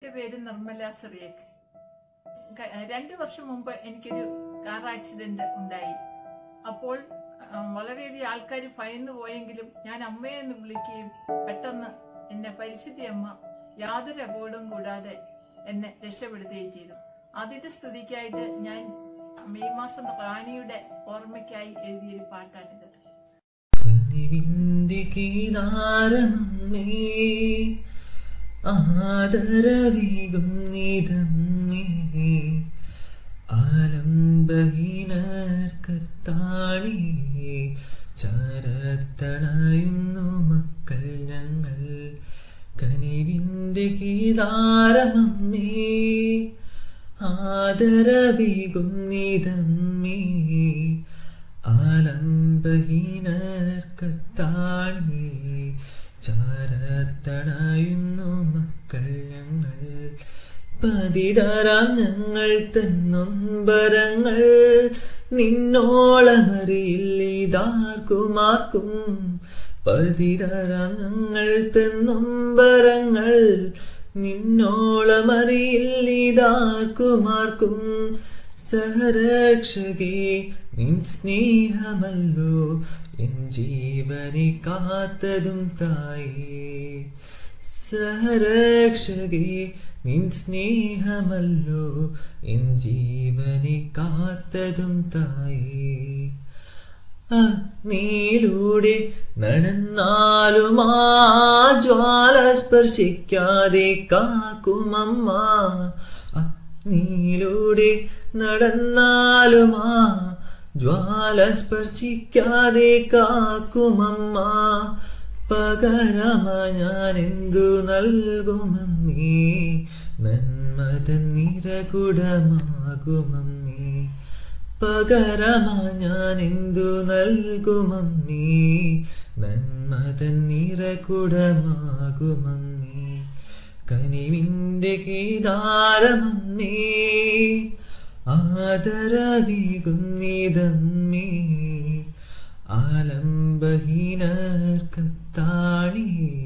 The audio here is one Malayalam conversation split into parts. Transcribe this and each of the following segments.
എൻ്റെ പേര് നിർമ്മല സിറിയക്ക് ക- രണ്ട് വർഷം മുമ്പ് എനിക്കൊരു കാർ ആക്സിഡന്റ് ഉണ്ടായി അപ്പോൾ ആ, വളരെയധികം ആൾക്കാർ ഭയന്നു പോയെങ്കിലും ഞാൻ അമ്മയെ എന്ന് വിളിക്കുകയും പെട്ടെന്ന് എന്നെ പരിശുദ്ധി അമ്മ യാതൊരു അപകടവും കൂടാതെ എന്നെ രക്ഷപ്പെടുത്തുകയും ചെയ്തു അതിന്റെ സ്തുതിക്കായിട്ട് ഞാൻ മെയ് മാസം റാണിയുടെ ഓർമ്മയ്ക്കായി എഴുതിയൊരു പാട്ടാണിത് കനിവിന്റെ കീതാരമേ ആദരവീകും നിതമ്മേ ആലംബഹീനർക്കത്താണി ചരത്തണയുന്നു മക്കൾ ഞങ്ങൾ കനിവിന്റെ കീതാരമമ്മേ ആദരവീകും നിതമ്മേ ആലംബഹീനർക്കത്താണി ചാരത്തണയുന്നു മക്കൾ ഞങ്ങൾ പതിതരാം ഞങ്ങൾ തന്നൊമ്പരങ്ങൾ നിന്നോളമറിയില്ല ഇതാർക്കുമാർക്കും പതിതരാം ഞങ്ങൾ തന്നൊമ്പരങ്ങൾ നിന്നോളമറിയില്ല ഇതാർക്കുമാർക്കും സഹരക്ഷകേ നിൻ സ്നേഹമല്ലോ എൻ ജീവനെ കാത്തതും തായേ സഹരക്ഷകേ നിൻ സ്നേഹമല്ലോ എൻ ജീവനെ കാത്തതും തായേ അഗ്നിയിലൂടെ നടന്നാലും ആ ജ്വാല സ്പർശിക്കാതെ കാക്കുമമ്മ അഗ്നിയിലൂടെ നടന്നാലും ആ ജ്വാല സ്പർശിക്കാതെ കാക്കുമമ്മ പകരമ ഞാൻ എന്തു നൽകുമമ്മേ നന്മതൻ നിരകുടമാകുമമ്മേ പകരമ ഞാൻ എന്തു നൽകുമമ്മേ നന്മതൻ നിറകുടമാകുമമ്മേ കനിവിന്റെ കേദാരമമ്മേ ആദരവീകുന്നിതമ്മേ ആലംബഹീനർക്കത്താണി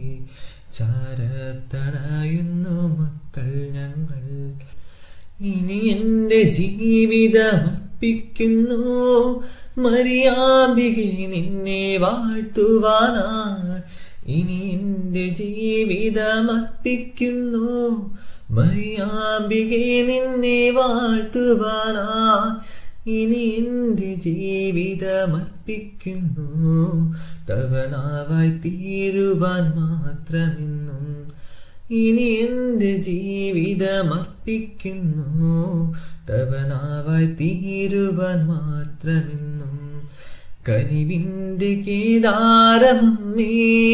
ചാരത്തണയുന്നു മക്കൾ ഞങ്ങൾ ഇനി എന്റെ ജീവിതം അർപ്പിക്കുന്നു മരിയാമ്പികെ നിന്നെ വാഴ്ത്തുവാനായി ഇനി എന്റെ ജീവിതം അർപ്പിക്കുന്നു മരിയാമ്പികെ നിന്നെ വാഴ്ത്തുവാനായി ഇനി എന്റെ ജീവിതം അർപ്പിക്കുന്നു തവനാവായി തീരുവാൻ മാത്രമെന്നും ഇനി എന്റെ ജീവിതം അർപ്പിക്കുന്നു തവനാവായി തീരുവാൻ മാത്രമെന്നും കനിവിന്റെ കേദാരമമ്മേ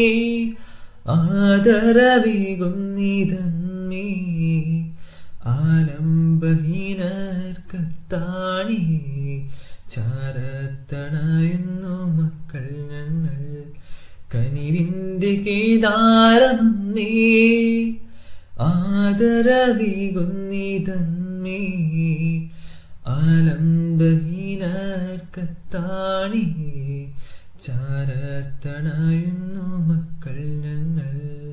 ആദരവീകുന്നിതമ്മേ ആലംബഹീനർക്കത്താണി ചാരത്തണയുന്നു മക്കൾ ഞങ്ങൾ കനിവിന്റെ കേദാരമമ്മേ ആദരവീകുന്നിതമ്മേ ആലംബഹീനർക്കത്താണി ചാരത്തണയുന്നു മക്കൾ ഞങ്ങൾ